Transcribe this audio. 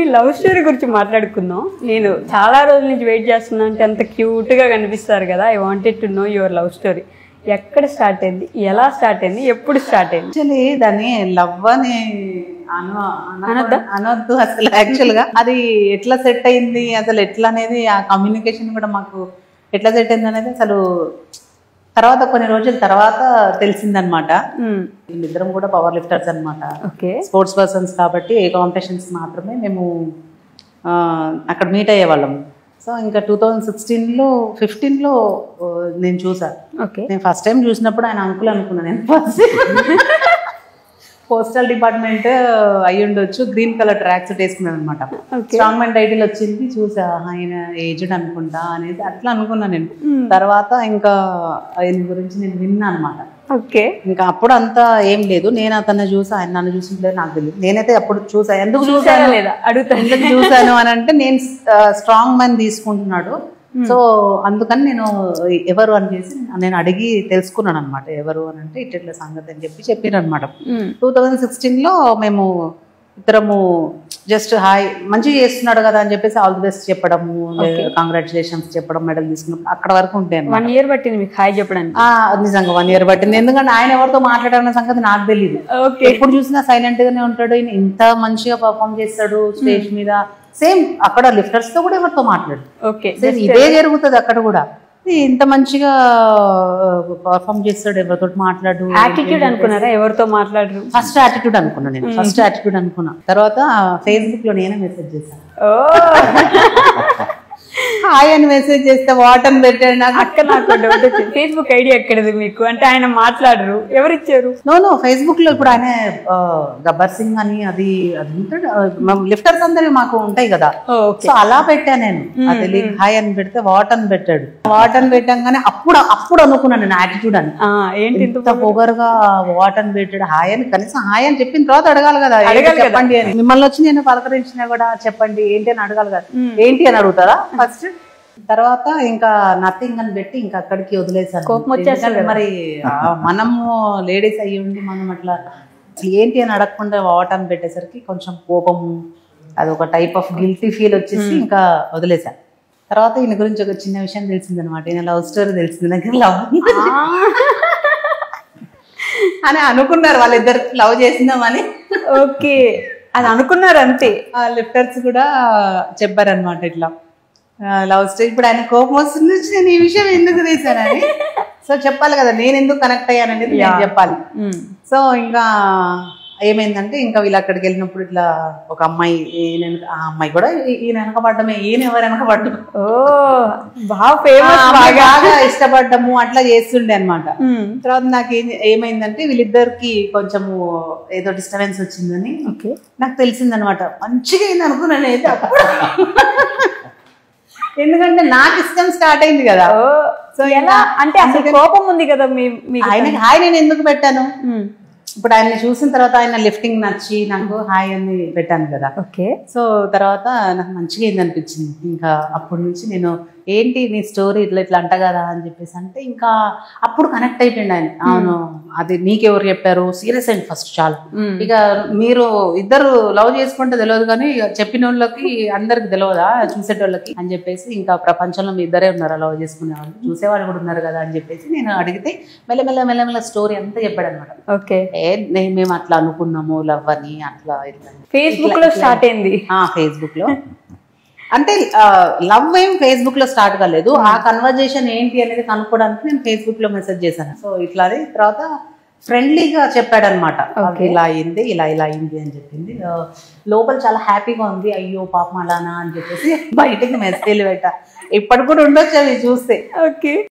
మీ love story గురించి మాట్లాడుకుందాం నేను చాలా రోజుల నుంచి వెయిట్ చేస్తున్నా అంటే అంత క్యూట్ గా కనిపిస్తారు కదా I wanted to know your love story ఎక్కడ స్టార్ట్ అయింది ఎలా స్టార్ట్ అయింది ఎప్పుడు స్టార్ట్ అయింది యాక్చువల్లీ దాన్ని లవ్ అని అన- అన- అనొద్దా? అనొద్దు అసలు యాక్చువల్ గా అది ఎట్లా సెట్ అయింది అసలు ఎట్లా అనేది ఆ కమ్యూనికేషన్ కూడా మాకు ఎట్లా సెట్ అయింది అనేది అసలు తర్వాత కొన్ని రోజుల తర్వాత తెలిసిందనమాట వీళ్ళిద్దరం కూడా పవర్ లిఫ్టర్స్ అన్నమాట ఓకే స్పోర్ట్స్ పర్సన్స్ కాబట్టి ఏ కాంపిటీషన్స్ మాత్రమే మేము ఆ, అక్కడ మీట్ అయ్యేవాళ్ళం సో ఇంకా టూ థౌజండ్ సిక్స్టీన్లో ఫిఫ్టీన్లో నేను చూసా ఓకే నేను ఫస్ట్ టైం చూసినప్పుడు ఆయన అంకుల్ అనుకున్నాను నేను ఫస్ట్ పోస్టల్ డిపార్ట్మెంట్ అయి ఉండొచ్చు గ్రీన్ కలర్ ట్రాక్ సూట్ వేసుకున్నాను అనమాట Okay. స్ట్రాంగ్ మ్యాన్ టైటిల్ వచ్చింది చూసా ఆయన ఏజ్డ్ అనుకుంటా అనేది అట్లా అనుకున్నాను నేను తర్వాత ఇంకా ఆయన గురించి నేను విన్నా అనమాట ఓకే ఇంకా అప్పుడు అంతా ఏం లేదు నేను అతన్ని చూసా ఆయన నన్ను చూసింటే నాకు తెలియదు నేనైతే అప్పుడు చూసా ఎందుకు చూసారా చూసాను లేదా అడుగుతాను ఎందుకు చూసాను అని అంటే నేను స్ట్రాంగ్ మ్యాన్ తీసుకుంటున్నాడు సో అందుకని నేను ఎవరు అని చేసి నేను అడిగి తెలుసుకున్నాను అనమాట ఎవరు అని అంటే ఇట్లా ఇట్లా సంగతి అని చెప్పి చెప్పారు అనమాట మ్మ్. టూ థౌజండ్ సిక్స్టీన్లో మేము ఇద్దరము జస్ట్ హాయ్ మంచిగా చేస్తున్నాడు కదా అని చెప్పేసి ఆల్ ది బెస్ట్ చెప్పడము కంగ్రాచులేషన్స్ చెప్పడం మెడల్ తీసుకున్నప్పుడు అక్కడ వరకు ఉంటాయి వన్ ఇయర్ పట్టింది మీకు హాయ్ చెప్పడానికి ఆ, నిజంగా వన్ ఇయర్ పట్టింది ఎందుకంటే ఆయన ఎవరితో మాట్లాడాలన్న సంగతి నాకు తెలియదు ఓకే ఎప్పుడు చూసినా సైలెంట్ గానే ఉంటాడు ఈయన ఇంత మంచిగా పర్ఫామ్ చేస్తాడు స్టేజ్ మీద సేమ్ అక్కడ లిఫ్టర్స్ తో కూడా ఎవరితో మాట్లాడు ఓకే సేమ్ ఇదే జరుగుతుంది అక్కడ కూడా ఇది ఇంత మంచిగా పర్ఫామ్ చేస్తాడు ఎవరితో మాట్లాడు యాటిట్యూడ్ అనుకున్నారా ఎవరితో మాట్లాడరు ఫస్ట్ యాటిట్యూడ్ అనుకున్నా నేను ఫస్ట్ యాటిట్యూడ్ అనుకున్నా తర్వాత ఫేస్బుక్ లో నేనే మెసేజ్ చేశాను ఓ హాయ్ అని మెసేజ్ చేస్తే వాట్ అని పెట్టాడు నాకు అక్క నాకు డౌట్ వచ్చింది ఫేస్బుక్ ఐడి ఎక్కడది మీకు అంటే ఆయన మాట్లాడరు ఎవరు ఇచ్చారు నో నో ఫేస్బుక్ లో ఇప్పుడు ఆయన ఆ, గబ్బర్ సింగ్ అని అది అది ఉంటాడు లిఫ్టర్స్ అందరి మాకు ఉంటాయి కదా ఓకే సో అలా పెట్టా నేను అది లింక్ హాయ్ అని పెడితే వాట్ అని పెట్టాడు వాట్ అని పెట్టంగానే అప్పుడు అప్పుడు అనుకున్నాను నేను యాటిట్యూడ్ అని ఆ, ఏంటి ఇంత ఇంత పొగరుగా వాట్ అని పెట్టాడు హాయ్ అని కనీసం హాయ్ అని చెప్పిన తర్వాత అడగాలి కదా ఏంటి అడగాలి కదా. చెప్పండి అని మిమ్మల్ని వచ్చి నేను పలకరించినా కూడా చెప్పండి ఏంటి అని అడగాలి కదా మ్మ్. ఏంటి అని అడుగుతారా ఫస్ట్ తర్వాత ఇంకా నథింగ్ అని పెట్టి ఇంకా అక్కడికి వదిలేసాను కోపం వచ్చేస్తుంది ఎందుకంటే మరి ఆ, మనము లేడీస్ అయ్యి ఉండి మనం అట్లా అసలు ఏంటి అని అడగకుండా వాట్ అని పెట్టేసరికి కొంచెం కోపము అది ఒక టైప్ ఆఫ్ గిల్టీ ఫీల్ వచ్చేసి ఇంకా వదిలేసా తర్వాత ఈయన గురించి ఒక చిన్న విషయం తెలిసింది అనమాట ఈయన లవ్ స్టోరీ తెలిసింది నాకు లవ్ అని అనుకున్నారు వాళ్ళిద్దరు లవ్ చేసిందామని ఓకే అది అనుకున్నారు అంతే ఆ లిఫ్టర్స్ కూడా చెప్పారనమాట ఇట్లా లవ్ స్టోరీ ఇప్పుడు ఆయన కోపం వస్తుంది వచ్చి నేను ఈ విషయం ఎందుకు తీసానని సో చెప్పాలి కదా నేను ఎందుకు కనెక్ట్ అయ్యాననేది నేను చెప్పాలి మ్మ్. సో ఇంకా ఏమైందంటే ఇంకా వీళ్ళు అక్కడికి వెళ్ళినప్పుడు ఇట్లా ఒక అమ్మాయి ఈయన వెనక- ఆ అమ్మాయి కూడా ఈ- ఈయన వెనకబడ్డమే ఈయన ఎవరు వెనకబడ్డం ఓ బాగా ఫేమస్ బాగా బాగా ఇష్టపడ్డము అట్లా చేస్తుండే అనమాట మ్మ్. తర్వాత నాకు ఏం ఏమైందంటే వీళ్ళిద్దరికి కొంచెము ఏదో డిస్టర్బెన్స్ వచ్చిందని ఓకే నాకు తెలిసిందనమాట మంచిగా అయింది అనుకున్నాను అయితే అప్పుడు ఎందుకంటే నాకు ఇష్టం స్టార్ట్ అయింది కదా ఓ సో ఎలా అంటే అసలు కోపం ఉంది కదా మీ మీకు ఆయనకి హాయ్ నేను ఎందుకు పెట్టాను మ్మ్. ఇప్పుడు ఆయన చూసిన తర్వాత ఆయన లిఫ్టింగ్ నచ్చి నాకు హాయ్ అని పెట్టాను కదా ఓకే సో తర్వాత నాకు మంచిగా అయింది అనిపించింది ఇంకా అప్పటి నుంచి నేను ఏంటి నీ స్టోరీ ఇట్లా ఇట్లా అంట కదా అని చెప్పేసి అంటే ఇంకా అప్పుడు కనెక్ట్ అయిపోయింది ఆయన అవును అది నీకెవరు చెప్పారు సీరియస్ అయింది ఫస్ట్ చాలా మ్మ్. ఇక మీరు ఇద్దరు లవ్ చేసుకుంటే తెలియదు కానీ ఇక చెప్పిన వాళ్ళకి అందరికి తెలియదా చూసేటోళ్ళకి అని చెప్పేసి ఇంకా ప్రపంచంలో మీ ఇద్దరే ఉన్నారు లవ్ చేసుకునే వాళ్ళు చూసేవాళ్ళు కూడా ఉన్నారు కదా అని చెప్పేసి నేను అడిగితే మెల్లమెల్ల మెల్లమెల్ల స్టోరీ అంతా చెప్పాడు అనమాట ఓకే ఏ నే- మేము అట్లా అనుకున్నాము లవ్ అని అట్లా ఇట్లా అని. ఫేస్బుక్ లో స్టార్ట్ అయింది ఆ ఫేస్బుక్ లో అంటే లవ్ ఏం ఫేస్బుక్ లో స్టార్ట్ కాలేదు ఆ కన్వర్జేషన్ ఏంటి అనేది కనుక్కోవడానికి నేను ఫేస్బుక్ లో మెసేజ్ చేశాను సో ఇట్లా అది తర్వాత ఫ్రెండ్లీగా చెప్పాడనమాట Okay. ఇలా అయింది ఇలా ఇలా అయింది అని చెప్పింది ఆ, లోపల చాలా హ్యాపీగా ఉంది అయ్యో పాపం అలానా అని చెప్పేసి బయటకి మెసేజ్ పెట్టా ఇప్పటికి కూడా ఉండొచ్చు అవి చూస్తే ఓకే